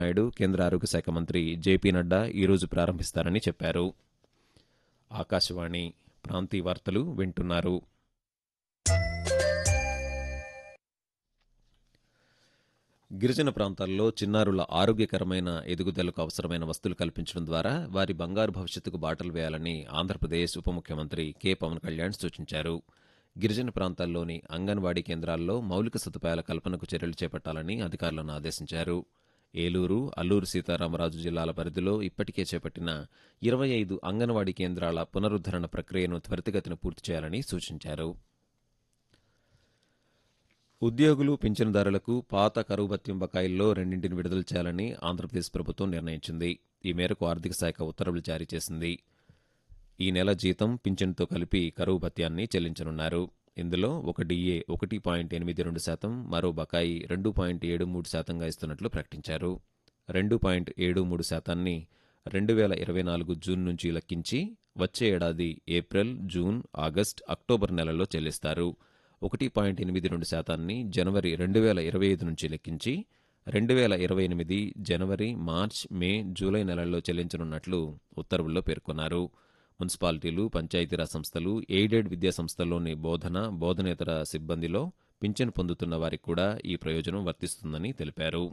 నాయుడు కేంద్ర ఆరోగ్య శాఖ మంత్రి జేపీ నడ్డా ఈరోజు ప్రారంభిస్తారని చెప్పారు ఆకాశవాణి ప్రాంతీయ వార్తలు వింటున్నారు గిరిజన ప్రాంతాల్లో చిన్నారుల ఆరోగ్యకరమైన ఎదుగుదలకు అవసరమైన వస్తువులు కల్పించడం ద్వారా వారి బంగారు భవిష్యత్తుకు బాటలు వేయాలని ఆంధ్రప్రదేశ్ ఉప ముఖ్యమంత్రి కె పవన్ కళ్యాణ్ సూచించారు గిరిజన ప్రాంతాల్లోని అంగన్వాడీ కేంద్రాల్లో మౌలిక సదుపాయాల కల్పనకు చర్యలు చేపట్టాలని అధికారులను ఆదేశించారు ఏలూరు అల్లూరు సీతారామరాజు జిల్లాల పరిధిలో ఇప్పటికే చేపట్టిన ఇరవై ఐదు అంగన్వాడీ కేంద్రాల పునరుద్దరణ ప్రక్రియను త్వరితగతిన పూర్తి చేయాలని సూచించారు ఉద్యోగులు పింఛనుదారులకు పాత కరువు భత్యం బకాయిల్లో రెండింటిని విడుదల చేయాలని ఆంధ్రప్రదేశ్ ప్రభుత్వం నిర్ణయించింది ఈ మేరకు ఆర్థిక శాఖ ఉత్తర్వులు జారీ చేసింది ఈ నెల జీతం పింఛన్తో కలిపి కరువు భత్యాన్ని చెల్లించనున్నారు ఇందులో ఒక డిఏ ఒకటి పాయింట్ ఎనిమిది రెండు శాతం మరో బకాయి రెండు పాయింట్ ఏడు మూడు శాతంగా ఇస్తున్నట్లు ప్రకటించారు రెండు పాయింట్ ఏడు మూడు శాతాన్ని రెండు వేల ఇరవై నాలుగు జూన్ నుంచి లెక్కించి వచ్చే ఏడాది ఏప్రిల్ జూన్ ఆగస్ట్ అక్టోబర్ నెలల్లో చెల్లిస్తారు ఒకటి పాయింట్ ఎనిమిది రెండు శాతాన్ని జనవరి రెండు వేల ఇరవై ఐదు నుంచి లెక్కించి రెండు వేల ఇరవై ఎనిమిది జనవరి మార్చ్ మే జూలై నెలల్లో చెల్లించనున్నట్లు ఉత్తర్వుల్లో పేర్కొన్నారు మున్సిపాలిటీలు పంచాయతీరాజ్ సంస్థలు ఎయిడెడ్ విద్యా సంస్థల్లోని బోధన బోధనేతర సిబ్బందిలో పింఛను పొందుతున్న వారికి కూడా ఈ ప్రయోజనం వర్తిస్తుందని తెలిపారు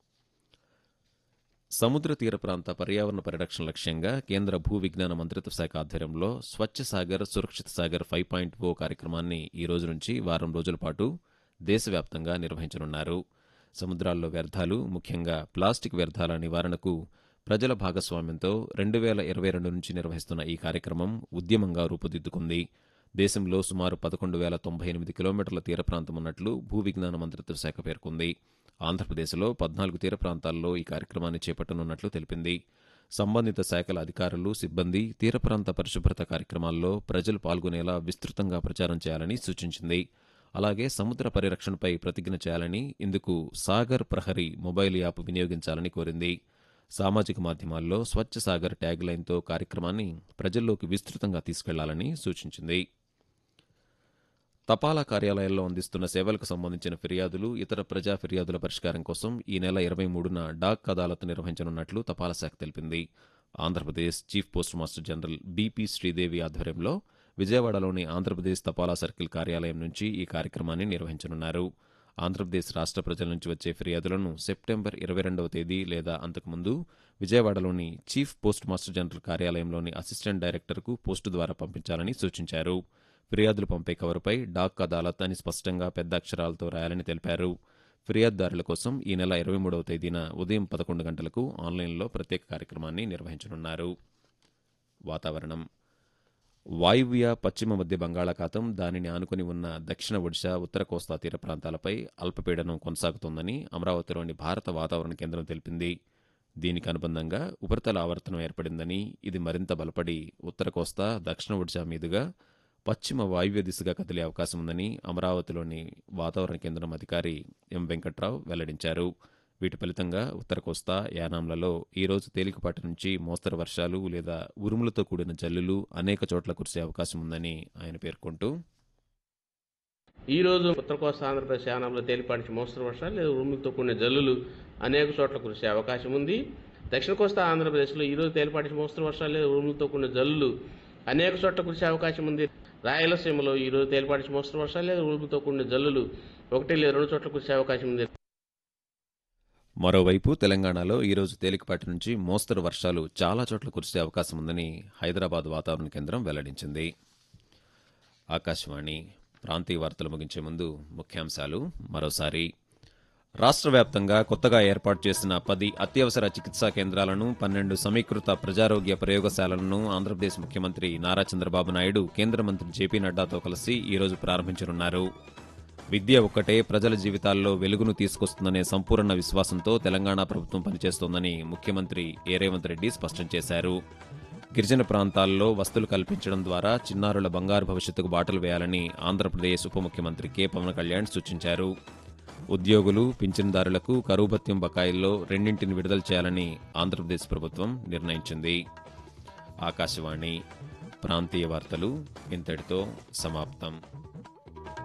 సముద్ర తీర ప్రాంత పర్యావరణ పరిరక్షణ లక్ష్యంగా కేంద్ర భూ విజ్ఞాన మంత్రిత్వ శాఖ ఆధ్వర్యంలో స్వచ్ఛ సాగర్ సురక్షిత సాగర్ ఫైవ్ పాయింట్ ఓ కార్యక్రమాన్ని ఈ రోజు నుంచి వారం రోజుల పాటు దేశవ్యాప్తంగా నిర్వహించనున్నారు సముద్రాల్లో వ్యర్థాలు ముఖ్యంగా ప్లాస్టిక్ వ్యర్థాల నివారణకు ప్రజల భాగస్వామ్యంతో రెండు వేల ఇరవై రెండు నుంచి నిర్వహిస్తున్న ఈ కార్యక్రమం ఉద్యమంగా రూపుదిద్దుకుంది దేశంలో సుమారు పదకొండు వేల తొంభై ఎనిమిది కిలోమీటర్ల తీర ప్రాంతం ఉన్నట్లు భూ విజ్ఞాన మంత్రిత్వ శాఖ పేర్కొంది ఆంధ్రప్రదేశ్లో పద్నాలుగు తీర ప్రాంతాల్లో ఈ కార్యక్రమాన్ని చేపట్టనున్నట్లు తెలిపింది సంబంధిత శాఖల అధికారులు సిబ్బంది తీర ప్రాంత పరిశుభ్రత కార్యక్రమాల్లో ప్రజలు పాల్గొనేలా విస్తృతంగా ప్రచారం చేయాలని సూచించింది అలాగే సముద్ర పరిరక్షణపై ప్రతిజ్ఞ చేయాలని ఇందుకు సాగర్ ప్రహరీ మొబైల్ యాప్ వినియోగించాలని కోరింది సామాజిక మాధ్యమాల్లో స్వచ్ఛ సాగర్ ట్యాగ్ లైన్తో కార్యక్రమాన్ని ప్రజల్లోకి విస్తృతంగా తీసుకెళ్లాలని సూచించింది తపాలా కార్యాలయాల్లో అందిస్తున్న సేవలకు సంబంధించిన ఫిర్యాదులు ఇతర ప్రజా ఫిర్యాదుల పరిష్కారం కోసం ఈ నెల ఇరవై మూడున డాక్ అదాలత్ నిర్వహించనున్నట్లు తపాలా శాఖ తెలిపింది Andhra Pradesh chief post master general BP Sridevi ఆధ్వర్యంలో విజయవాడలోని ఆంధ్రప్రదేశ్ తపాలా సర్కిల్ కార్యాలయం నుంచి ఈ కార్యక్రమాన్ని నిర్వహించనున్నారు ఆంధ్రప్రదేశ్ రాష్ట్ర ప్రజల నుంచి వచ్చే ఫిర్యాదులను సెప్టెంబర్ ఇరవై రెండవ తేదీ లేదా అంతకుముందు విజయవాడలోని చీఫ్ పోస్ట్ మాస్టర్ జనరల్ కార్యాలయంలోని అసిస్టెంట్ డైరెక్టర్కు పోస్టు ద్వారా పంపించాలని సూచించారు ఫిర్యాదులు పంపే కవరుపై డాక్ అదాలత్ అని స్పష్టంగా పెద్ద అక్షరాలతో రాయాలని తెలిపారు ఫిర్యాదుదారుల కోసం ఈ నెల ఇరవై మూడవ తేదీన ఉదయం పదకొండు గంటలకు ఆన్లైన్లో ప్రత్యేక కార్యక్రమాన్ని నిర్వహించనున్నారు వాతావరణం వాయువ్య పశ్చిమ మధ్య బంగాళాఖాతం దానిని ఆనుకుని ఉన్న దక్షిణ ఒడిశా ఉత్తర కోస్తా తీర ప్రాంతాలపై అల్పపీడనం కొనసాగుతోందని అమరావతిలోని భారత వాతావరణ కేంద్రం తెలిపింది దీనికి అనుబంధంగా ఉపరితల ఆవర్తనం ఏర్పడిందని ఇది మరింత బలపడి ఉత్తర కోస్తా దక్షిణ ఒడిశా మీదుగా పశ్చిమ వాయువ్య దిశగా కదిలే అవకాశం ఉందని అమరావతిలోని వాతావరణ కేంద్రం అధికారి ఎం వెంకట్రావు వెల్లడించారు వీటి ఫలితంగా ఉత్తర కోస్తా యానాంలలో ఈ రోజు తేలికపాటి నుంచి మోస్తరు వర్షాలు లేదా ఉరుములతో కూడిన జల్లులు అనేక చోట్ల కురిసే అవకాశం ఉందని ఆయన పేర్కొంటూ ఈ రోజు ఉత్తర కోస్తా ఆంధ్రప్రదేశ్ యానంలో తేలిపాటి నుంచి మోస్తరు వర్షాలు లేదా ఉరుములతో కూడిన జల్లులు అనేక చోట్ల కురిసే అవకాశం ఉంది దక్షిణ కోస్తా ఆంధ్రప్రదేశ్లో ఈ రోజు తేలిపాటి నుంచి మోస్తరు వర్షాలు లేదా ఉరుములతో కూడిన జల్లులు అనేక చోట్ల కురిసే అవకాశం ఉంది రాయలసీమలో ఈ రోజు తేలిపాటి నుంచి మోస్తరు వర్షాలు లేదా ఉరుములతో కూడిన జల్లులు ఒకటి లేదా రెండు చోట్ల కురిసే అవకాశం ఉంది మరోవైపు తెలంగాణలో ఈరోజు తేలికపాటి నుంచి మోస్తరు వర్షాలు చాలా చోట్ల కురిసే అవకాశం ఉందని హైదరాబాద్ వాతావరణ కేంద్రం వెల్లడించింది ఆకాశవాణి ప్రాంతీయ వార్తలు ముగించే ముందు ముఖ్యాంశాలు మరోసారి రాష్ట్ర వ్యాప్తంగా కొత్తగా ఏర్పాటు చేసిన పది అత్యవసర చికిత్సా కేంద్రాలను పన్నెండు సమీకృత ప్రజారోగ్య ప్రయోగశాలలను ఆంధ్రప్రదేశ్ ముఖ్యమంత్రి నారా చంద్రబాబు నాయుడు కేంద్ర మంత్రి జేపీ నడ్డాతో కలిసి ఈరోజు ప్రారంభించనున్నారు విద్య ఒక్కటే ప్రజల జీవితాల్లో వెలుగును తీసుకొస్తుందనే సంపూర్ణ విశ్వాసంతో తెలంగాణ ప్రభుత్వం పనిచేస్తోందని ముఖ్యమంత్రి ఏ రేవంత్ రెడ్డి స్పష్టం చేశారు గిరిజన ప్రాంతాల్లో వస్తువులు కల్పించడం ద్వారా చిన్నారుల బంగారు భవిష్యత్తుకు బాటలు వేయాలని ఆంధ్రప్రదేశ్ ఉప ముఖ్యమంత్రి కె పవన్ కళ్యాణ్ సూచించారు ఉద్యోగులు పింఛన్దారులకు కరువు భత్యం బకాయిల్లో రెండింటిని విడుదల చేయాలని ఆంధ్రప్రదేశ్ ప్రభుత్వం నిర్ణయించింది ఆకాశవాణి ప్రాంతీయ వార్తలు ఇంతటితో సమాప్తం